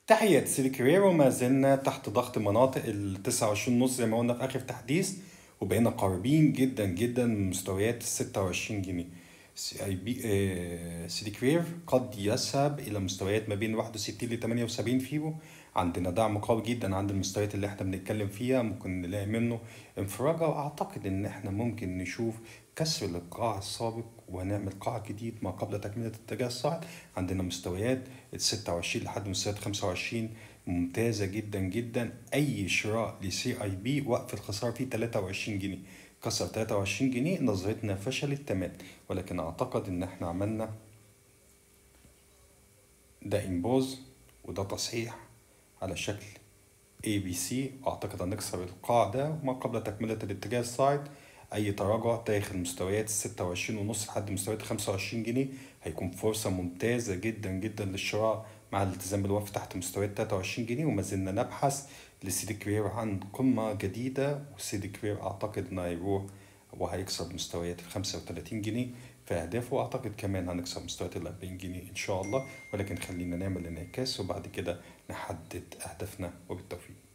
تحية سيدي كرير وما زلنا تحت ضغط مناطق ال 29 ونص زي ما قلنا في آخر تحديث وبقينا قريبين جدا جدا من مستويات ال 26 جنيه سي اي بي آه، سيدي كرير قد يذهب إلى مستويات ما بين 61 ل 78 فيبو عندنا دعم قوي جدا عند المستويات اللي احنا بنتكلم فيها ممكن نلاقي منه انفراجة وأعتقد إن احنا ممكن نشوف كسر للقاع السابق وهنعمل قاع جديد ما قبل تكملة الاتجاه الصاعد عندنا مستويات ال 26 لحد مستويات 25 ممتازة جدا جدا أي شراء لسي اي بي وقف الخسارة فيه 23 جنيه كسر 23 جنيه نظرتنا فشلت تمام ولكن أعتقد إن احنا عملنا ده انبوز وده تصحيح على شكل اي بي سي اعتقد هنكسر القاع ده وما قبل تكملة الاتجاه الصاعد اي تراجع داخل مستويات الستة وعشرين ونص لحد مستويات خمسة وعشرين جنيه هيكون فرصة ممتازة جدا جدا للشراء مع الالتزام بالوقف تحت مستويات تلاتة وعشرين جنيه وما زلنا نبحث لسيدي كرير عن قمة جديدة وسيدي كرير اعتقد انه هيروح وهيكسر مستويات الخمسة وتلاتين جنيه في أهدافه وأعتقد كمان هنكسر مستويات الأربعين جنيه إن شاء الله ولكن خلينا نعمل انعكاس وبعد كده نحدد أهدافنا وبالتوفيق